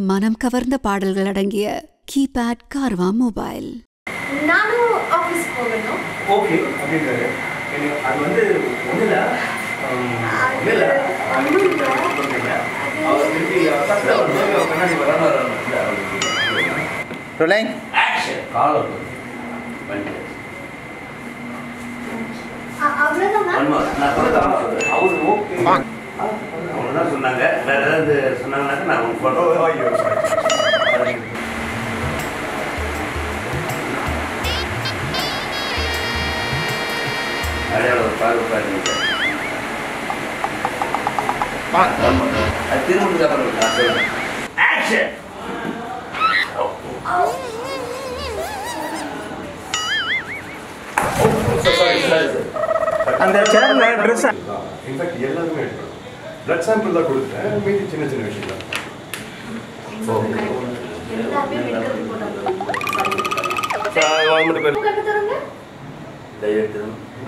மனம் கவர்ந்த பாடல்கள் அடங்கிய கீபேட் கார்வா மொபைல் நானும் ஆஃபீஸ் போகணும் ஓகே அப்படின்றாரு எனக்கு அது வந்து ஒன்றும் இல்லை ஒன்றும் இல்லை சொல்றீங்க அவர் திருப்பி பக்கத்தில் வரும்போது கண்ணாடி வராமல் ரோலிங் ஆக்ஷன் காலர் அ- அவ்வளவுதான் மேம் அவர் ஓகே அவங்க தான் சொன்னாங்க வேற ஏதாவது சொன்னாங்கன்னாக்கா நான் உங்களுக்கு ஃபோட்டோ ஐயோ sorry. அடையாளம் ஒரு பார்வை பாருங்க அது திரும்ப அப்புறம் நான் சொல்றேன் ஆக்ஷன் அந்த சேர்ல ட்ரெஸ் இன்ஃபேக்ட் எல்லாருமே எடுக்கணும் பிளட் சாம்பிள் தான் கொடுத்தேன் மீதி சின்ன சின்ன விஷயம் தான் எல்லாருமே மெடிக்கல் ரிப்போர்ட் அவங்க மட்டும் பேர் கட்டு தருங்க தைரியத்தில்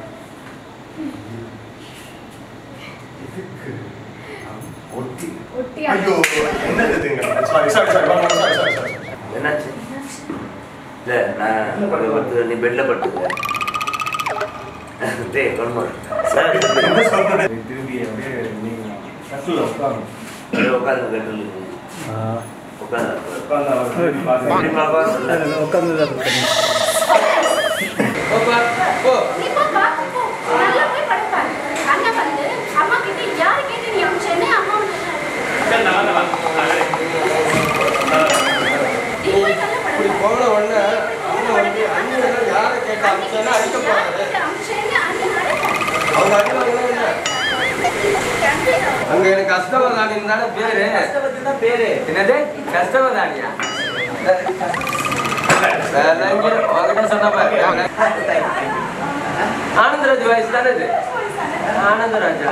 ஒட்டி ஒட்டியா ஐயோ என்னது இதுங்க sorry sorry sorry sorry sorry sorry என்னாச்சு இல்லை நான் ஒரு பத்து நீ பெட்டில் படுத்துக்க டேய் கண்மர் சார் திரும்பி அப்படியே நீங்கள் கட்டில் உட்காரணும் உட்காந்து கட்டில் உட்காந்து உட்காந்து அவர் பார்த்து உட்காந்து நீ போ பார்த்து போ நல்லா போய் படுப்பாரு அண்ணன் வந்து அம்மா கிட்ட யாரு கேட்டு நீ அமிச்சேன்னு அம்மா வந்து நீ போய் நல்லா படுப்பா போன உடனே அவங்க வந்து அண்ணன் யாரை கேட்டு அமிச்சாலும் அடிக்க போறாரு அவங்க அடிவாங்க அங்க எனக்கு கஷ்டவதானின்னு தானே பேரு பேரு என்னது கஷ்டவதானியா ஆனந்தராஜ் வயசு தானே இது ஆனந்தராஜா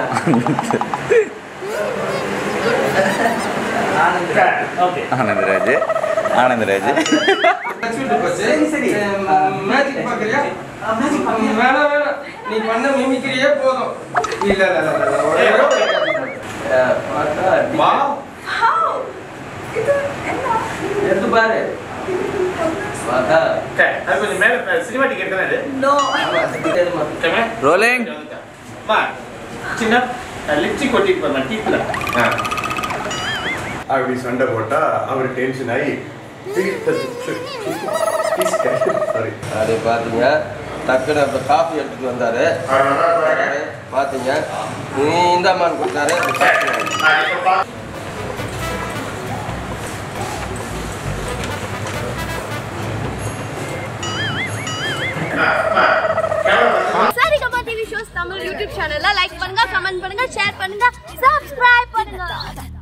ஓகே ஆனந்தராஜ் ஆனந்தராஜ் சரி சரி மேஜிக் பாக்குறியா வேணாம் வேணாம் நீ பண்ண மிமிக்கிறியே போதும் இல்ல இல்ல இல்ல, இல்ல ஒரே ஒரு கேட்காதீங்க. அஹ், பார்த்தா வா எடுத்து பாரு பார்த்தா அது கொஞ்சம் மேலே சினிமா டிக்கெட் தானே இது ஓகேவா? ரோலிங் அம்மா, சின்ன லிப்ஸ்டிக் கொட்டிட்டு போறேன் டீத்தில் அப்படி சண்டை போட்டா அவர் டென்ஷன் ஆகி சாரி அப்படி பாத்தீங்க டக்குனு அப்ப காஃபி எடுத்துட்டு வந்தாரு பாத்தீங்க நீ இந்தாமான்னு கொடுத்தாரு Saregama TV shows Tamil YouTube சேனல்ல லைக் பண்ணுங்க கமெண்ட் பண்ணுங்க ஷேர் பண்ணுங்க சப்ஸ்கிரைப் பண்ணுங்க